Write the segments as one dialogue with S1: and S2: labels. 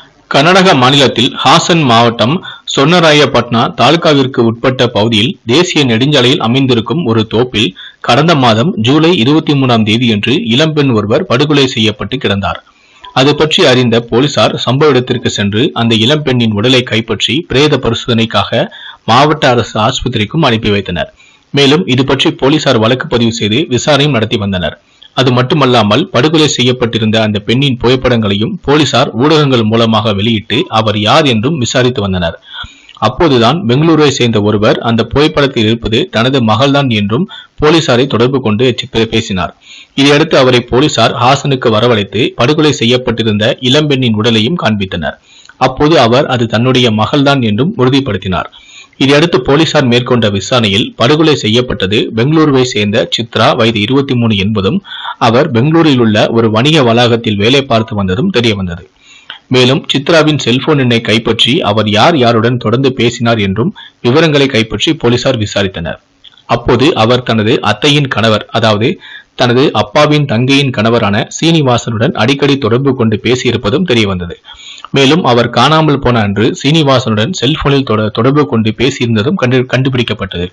S1: கர்நாடக மாநிலத்தில் ஹாசன் மாவட்டம் சொன்னராயப்பட்னா தாலுகாவிற்கு உட்பட்ட பகுதியில் தேசிய நெடுஞ்சாலையில் அமைந்திருக்கும் ஒரு தோப்பில் கடந்த மாதம் ஜூலை இருபத்தி மூணாம் தேதியன்று இளம்பெண் ஒருவர் படுகொலை செய்யப்பட்டு கிடந்தார் அது பற்றி அறிந்த போலீசார் சம்பவ இடத்திற்கு சென்று அந்த இளம்பெண்ணின் உடலை கைப்பற்றி பிரேத பரிசோதனைக்காக மாவட்ட அரசு ஆஸ்பத்திரிக்கும் அனுப்பி வைத்தனர் மேலும் இது பற்றி போலீசார் வழக்கு பதிவு செய்து விசாரணையும் நடத்தி வந்தனர் அது மட்டுமல்லாமல் படுகொலை செய்யப்பட்டிருந்த அந்த பெண்ணின் புகைப்படங்களையும் போலீசார் ஊடகங்கள் மூலமாக வெளியிட்டு அவர் யார் என்றும் விசாரித்து வந்தனர் அப்போதுதான் பெங்களூரை சேர்ந்த ஒருவர் அந்த புகைப்படத்தில் இருப்பது தனது மகள்தான் என்றும் போலீசாரை தொடர்பு கொண்டு எச்சி- பேசினார் இதையடுத்து அவரை போலீசார் ஹாசனுக்கு வரவழைத்து படுகொலை செய்யப்பட்டிருந்த இளம்பெண்ணின் உடலையும் காண்பித்தனர் அப்போது அவர் அது தன்னுடைய மகள்தான் என்றும் உறுதிப்படுத்தினார் இதையடுத்து போலீசார் மேற்கொண்ட விசாரணையில் படுகொலை செய்யப்பட்டது பெங்களூருவை சேர்ந்த சித்ரா வயது இருபத்தி மூணு என்பதும் அவர் பெங்களூரில் உள்ள ஒரு வணிக வளாகத்தில் வேலை பார்த்து வந்ததும் தெரியவந்தது மேலும் சித்ராவின் செல்போன் எண்ணை கைப்பற்றி அவர் யார் யாருடன் தொடர்ந்து பேசினார் என்றும் விவரங்களை கைப்பற்றி போலீசார் விசாரித்தனர் அப்போது அவர் தனது அத்தையின் கணவர் அதாவது தனது அப்பாவின் தங்கையின் கணவரான சீனிவாசனுடன் அடிக்கடி தொடர்பு கொண்டு பேசியிருப்பதும் தெரியவந்தது மேலும் அவர் காணாமல் போன அன்று சீனிவாசனுடன் செல்போனில் தொட- தொடர்பு கொண்டு பேசியிருந்ததும் கண்டு கண்டுபிடிக்கப்பட்டது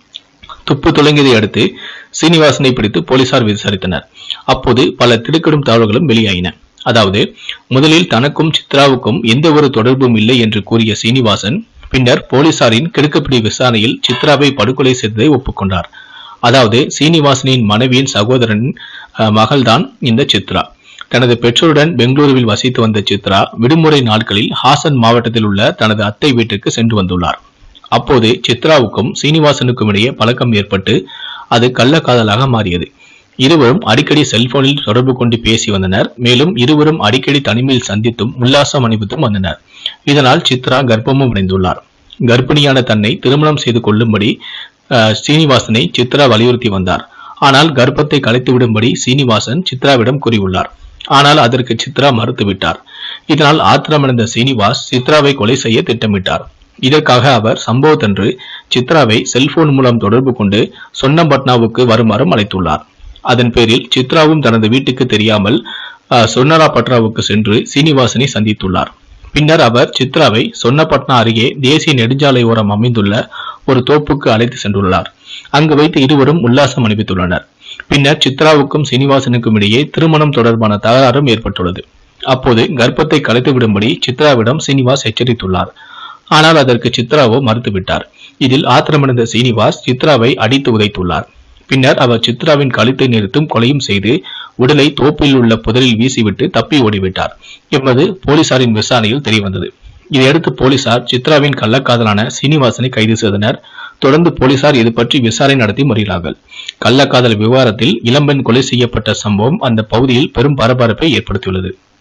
S1: துப்பு துளங்கியதை அடுத்து சீனிவாசனை பிடித்து போலீசார் விசாரித்தனர் அப்போது பல திடுக்கிடும் தகவல்களும் வெளியாயின அதாவது முதலில் தனக்கும் சித்ராவுக்கும் எந்த ஒரு தொடர்பும் இல்லை என்று கூறிய சீனிவாசன் பின்னர் போலீசாரின் கிடுக்குப்பிடி விசாரணையில் சித்ராவை படுகொலை செய்ததை ஒப்புக்கொண்டார் அதாவது சீனிவாசனின் மனைவியின் சகோதரனின் அஹ், மகள்தான் இந்த சித்ரா தனது பெற்றோருடன் பெங்களூருவில் வசித்து வந்த சித்ரா விடுமுறை நாட்களில் ஹாசன் மாவட்டத்தில் உள்ள தனது அத்தை வீட்டுக்கு சென்று வந்துள்ளார் அப்போது சித்ராவுக்கும் சீனிவாசனுக்கும் இடையே பழக்கம் ஏற்பட்டு அது கள்ளக்காதலாக மாறியது இருவரும் அடிக்கடி செல்போனில் தொடர்பு கொண்டு பேசி வந்தனர் மேலும் இருவரும் அடிக்கடி தனிமையில் சந்தித்தும் உல்லாசம் அணிவித்தும் வந்தனர் இதனால் சித்ரா கர்ப்பமும் அடைந்துள்ளார் கர்ப்பிணியான தன்னை திருமணம் செய்து கொள்ளும்படி அஹ், சீனிவாசனை சித்ரா வலியுறுத்தி வந்தார் ஆனால் கர்ப்பத்தை கலைத்து விடும்படி சீனிவாசன் சித்ராவிடம் கூறியுள்ளார் ஆனால் அதற்கு சித்ரா மறுத்துவிட்டார் இதனால் ஆத்திரமடைந்த சீனிவாஸ் சித்ராவை கொலை செய்ய திட்டமிட்டார் இதற்காக அவர் சம்பவத்தன்று சித்ராவை செல்போன் மூலம் தொடர்பு கொண்டு சொன்னம்பட்னாவுக்கு வருமாறும் அழைத்துள்ளார் அதன் பேரில் சித்ராவும் தனது வீட்டுக்கு தெரியாமல் அஹ், சொன்னராப்பட்னாவுக்கு சென்று சீனிவாசனை சந்தித்துள்ளார் பின்னர் அவர் சித்ராவை சொன்னப்பட்னா அருகே தேசிய நெடுஞ்சாலை ஓரம் அமைந்துள்ள ஒரு தோப்புக்கு அழைத்து சென்றுள்ளார் அங்கு வைத்து இருவரும் உல்லாசம் அணிவித்துள்ளனர் பின்னர் சித்ராவுக்கும் சீனிவாசனுக்கும் இடையே திருமணம் தொடர்பான தகராறும் ஏற்பட்டுள்ளது அப்போது கர்ப்பத்தை கலைத்து விடும்படி சித்ராவிடம் சீனிவாஸ் எச்சரித்துள்ளார் ஆனால் அதற்கு சித்ராவோ மறுத்துவிட்டார் இதில் ஆத்திரமடைந்த சீனிவாஸ் சித்ராவை அடித்து உதைத்துள்ளார் பின்னர் அவர் சித்ராவின் கழுத்தை நிறுத்தும் கொலையும் செய்து உடலை தோப்பில் உள்ள புதரில் வீசிவிட்டு தப்பி ஓடிவிட்டார் என்பது போலீசாரின் விசாரணையில் தெரியவந்தது இதையடுத்து போலீசார் சித்ராவின் கள்ளக்காதலான சீனிவாசனை கைது செய்தனர் தொடர்ந்து போலீசார் இது பற்றி விசாரணை நடத்தி வருகிறார்கள் கள்ளக்காதல் விவகாரத்தில் இளம்பெண் கொலை செய்யப்பட்ட சம்பவம் அந்த பகுதியில் பெரும் பரபரப்பை ஏற்படுத்தியுள்ளது